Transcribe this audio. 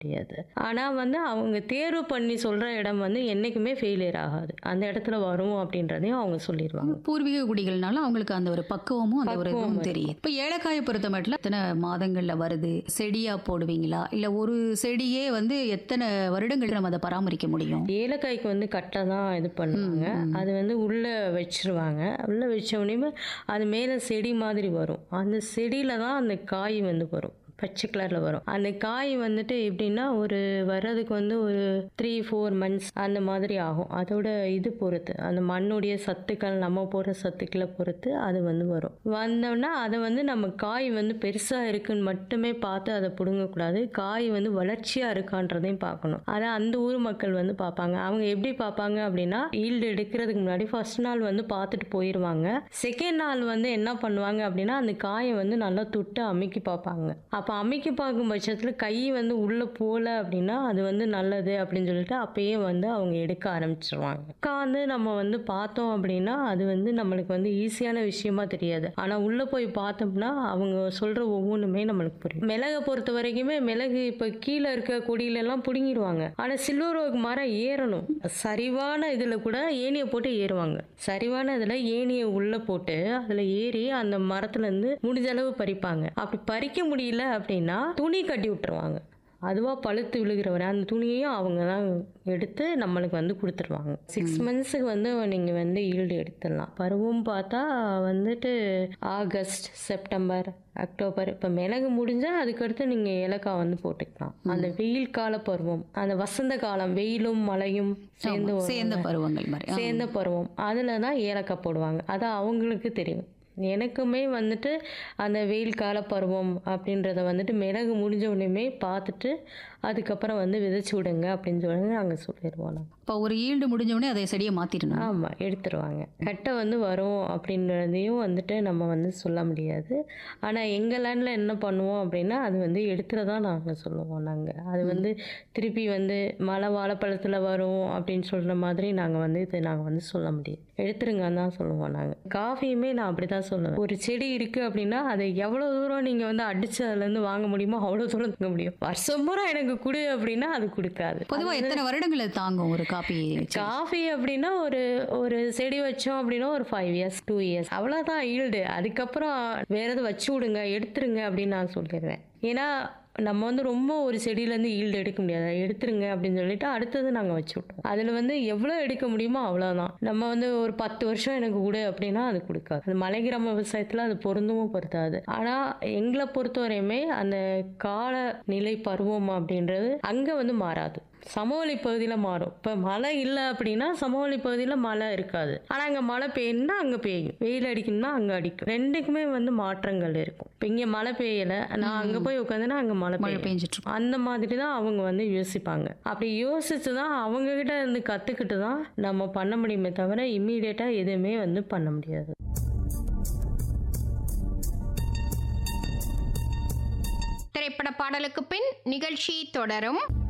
முடியாது ஆனால் வந்து அவங்க தேர்வு பண்ணி சொல்கிற இடம் வந்து என்றைக்குமே ஃபெயிலியர் ஆகாது அந்த இடத்துல வரும் அப்படின்றதையும் அவங்க சொல்லிடுவாங்க பூர்வீக குடிகள்னால அவங்களுக்கு அந்த ஒரு பக்குவமும் அந்த ஒரு பக்குவம் இதுவும் இருக்கு. தெரியும் இப்போ ஏலக்காயை பொறுத்த மட்டும் எத்தனை மாதங்கள்ல வருது செடியா போடுவீங்களா இல்ல ஒரு செடியே வந்து எத்தனை வருடங்கள் நம்ம அதை பராமரிக்க முடியும் ஏலக்காய்க்கு வந்து கட்டை தான் இது பண்ணுவாங்க ம். அது வந்து உள்ளே வச்சிருவாங்க உள்ளே வச்ச உடனே அது மேலே செடி மாதிரி வரும் அந்த செடியில் தான் அந்த காய் வந்து வரும் பச்சை கலரில் வரும் அந்த காய் வந்துட்டு எப்படின்னா ஒரு வர்றதுக்கு வந்து ஒரு த்ரீ ஃபோர் மந்த்ஸ் அந்த மாதிரி ஆகும் அதோட இது பொறுத்து அந்த மண்ணுடைய சத்துக்கள் நம்ம போடுற சத்துக்களை பொறுத்து அது வந்து வரும் வந்தோன்னா அதை வந்து நம்ம காய் வந்து பெருசாக இருக்குன்னு மட்டுமே பார்த்து அதை பிடுங்கக்கூடாது காய் வந்து வளர்ச்சியாக இருக்கான்றதையும் பார்க்கணும் அதை அந்த ஊர் மக்கள் வந்து பார்ப்பாங்க அவங்க எப்படி பார்ப்பாங்க அப்படின்னா ஈல்டு எடுக்கிறதுக்கு முன்னாடி ஃபர்ஸ்ட் நாள் வந்து பார்த்துட்டு போயிடுவாங்க செகண்ட் நாள் வந்து என்ன பண்ணுவாங்க அப்படின்னா அந்த காயை வந்து நல்லா தொட்டு அமுக்கி பார்ப்பாங்க அப்போ அமுக்கி பார்க்கும் பட்சத்தில் கை வந்து உள்ளே போகல அப்படின்னா அது வந்து நல்லது அப்படின்னு சொல்லிட்டு அப்பயே வந்து அவங்க எடுக்க ஆரம்பிச்சிருவாங்க உட்காந்து நம்ம வந்து பார்த்தோம் அப்படின்னா அது வந்து நம்மளுக்கு வந்து ஈஸியான விஷயமா தெரியாது ஆனால் உள்ளே போய் பார்த்தோம்னா அவங்க சொல்கிற ஒவ்வொன்றுமே நம்மளுக்கு புரியும் மிளகை பொறுத்த வரைக்குமே மிளகு இப்போ கீழே இருக்க கொடியிலெல்லாம் பிடுங்கிடுவாங்க ஆனால் சில்வர் ஓக் மரம் ஏறணும் சரிவான இதில் கூட ஏணியை போட்டு ஏறுவாங்க சரிவான இதில் ஏணியை உள்ளே போட்டு அதில் ஏறி அந்த மரத்துலேருந்து முடிஞ்ச அளவு பறிப்பாங்க அப்படி பறிக்க முடியல அப்படின்னா துணி கட்டி விட்டுருவாங்க அதுவாக பழுத்து விழுகிற வரை அந்த துணியையும் அவங்க தான் எடுத்து நம்மளுக்கு வந்து கொடுத்துருவாங்க சிக்ஸ் மந்த்ஸுக்கு வந்து நீங்கள் வந்து ஈல்டு எடுத்துடலாம் பருவம் பார்த்தா வந்துட்டு ஆகஸ்ட் செப்டம்பர் அக்டோபர் இப்போ மிளகு முடிஞ்சால் அதுக்கடுத்து நீங்கள் ஏலக்காய் வந்து போட்டுக்கலாம் அந்த வெயில் கால பருவம் அந்த வசந்த காலம் வெயிலும் மழையும் சேர்ந்து ஆமா, வரும். சேர்ந்த பருவங்கள் மாதிரி ஆ. சேர்ந்த பருவம் அதில் தான் ஏலக்காய் போடுவாங்க அது அவங்களுக்கு தெரியும் எனக்குமே வந்துட்டு அந்த வெயில் கால பருவம் அப்படின்றத வந்துட்டு மிளகு முடிஞ்ச உடனே பார்த்துட்டு அதுக்கப்புறம் வந்து விதைச்சு விடுங்க அப்படின்னு சொல்லி நாங்கள் சொல்லிடுவோம் நாங்கள் இப்போ ஒரு ஈல்டு முடிஞ்ச உடனே அதை செடியை மாத்திடணும் ஆமாம் எடுத்துருவாங்க கட்டை வந்து வரும் அப்படின்றதையும் வந்துட்டு நம்ம வந்து சொல்ல முடியாது ஆனால் எங்கள் லேண்டில் என்ன பண்ணுவோம் அப்படின்னா அது வந்து எடுத்துறதா நாங்கள் சொல்லுவோம் நாங்கள் அது வந்து திருப்பி வந்து மழை வாழைப்பழத்தில் வரும் அப்படின்னு சொல்கிற மாதிரி நாங்கள் வந்து இது நாங்கள் வந்து சொல்ல முடியாது எடுத்துருங்கன்னு தான் சொல்லுவோம் நாங்கள் காஃபியுமே நான் அப்படி தான் சொல்லுவேன் ஒரு செடி இருக்குது அப்படின்னா அதை எவ்வளோ தூரம் நீங்கள் வந்து அடிச்சு அதுலேருந்து வாங்க முடியுமோ அவ்வளோ தூரம் வாங்க முடியும் வருஷம் பூரா எனக்கு கொடு அப்படின்னா அது கொடுக்காது பொதுவா எத்தனை வருடங்கள் அது தாங்கும் ஒரு காப்பி செடி? காஃபி அப்படின்னா ஒரு ஒரு செடி வச்சோம் அப்படின்னா ஒரு ஃபைவ் இயர்ஸ் டூ இயர்ஸ் அவ்வளோதான் ஈல்டு அதுக்கப்புறம் வேற எதுவும் வச்சு விடுங்க எடுத்துருங்க அப்படின்னு நான் சொல்லிடுவேன் ஏன்னா நம்ம வந்து ரொம்ப ஒரு செடியிலேருந்து ஈல்டு எடுக்க முடியாது எடுத்துருங்க அப்படின்னு சொல்லிட்டு அடுத்தது நாங்கள் வச்சு விட்டோம் அதில் வந்து எவ்வளோ எடுக்க முடியுமோ அவ்வளோதான் நம்ம வந்து ஒரு பத்து வருஷம் எனக்கு கொடு அப்படின்னா அது கொடுக்காது அது மலை கிராம விவசாயத்தில் அது பொருந்தவும் பொருத்தாது ஆனால் எங்களை பொறுத்தவரையுமே அந்த கால நிலை பருவம் அப்படின்றது அங்கே வந்து மாறாது சமவெளி பகுதியில் மாறும் இப்போ மழை இல்லை அப்படின்னா சமவெளி பகுதியில் மழை இருக்காது ஆனால் அங்கே மழை பெய்யணும்னா அங்கே பெய்யும் வெயில் அடிக்கணும்னா அங்கே அடிக்கும் ரெண்டுக்குமே வந்து மாற்றங்கள் இருக்கும் இப்போ இங்கே மழை பெய்யலை நான் அங்கே போய் உட்காந்துன்னா அங்கே மழை மழை பெய்யும் பெஞ்சிட்டு இருக்கும் அந்த மாதிரி தான் அவங்க வந்து யோசிப்பாங்க அப்படி யோசிச்சு தான் அவங்க கிட்ட இருந்து கற்றுக்கிட்டு தான் நம்ம பண்ண முடியுமே தவிர இம்மீடியட்டாக எதுவுமே வந்து பண்ண முடியாது திரைப்பட பாடலுக்கு பின் நிகழ்ச்சி தொடரும்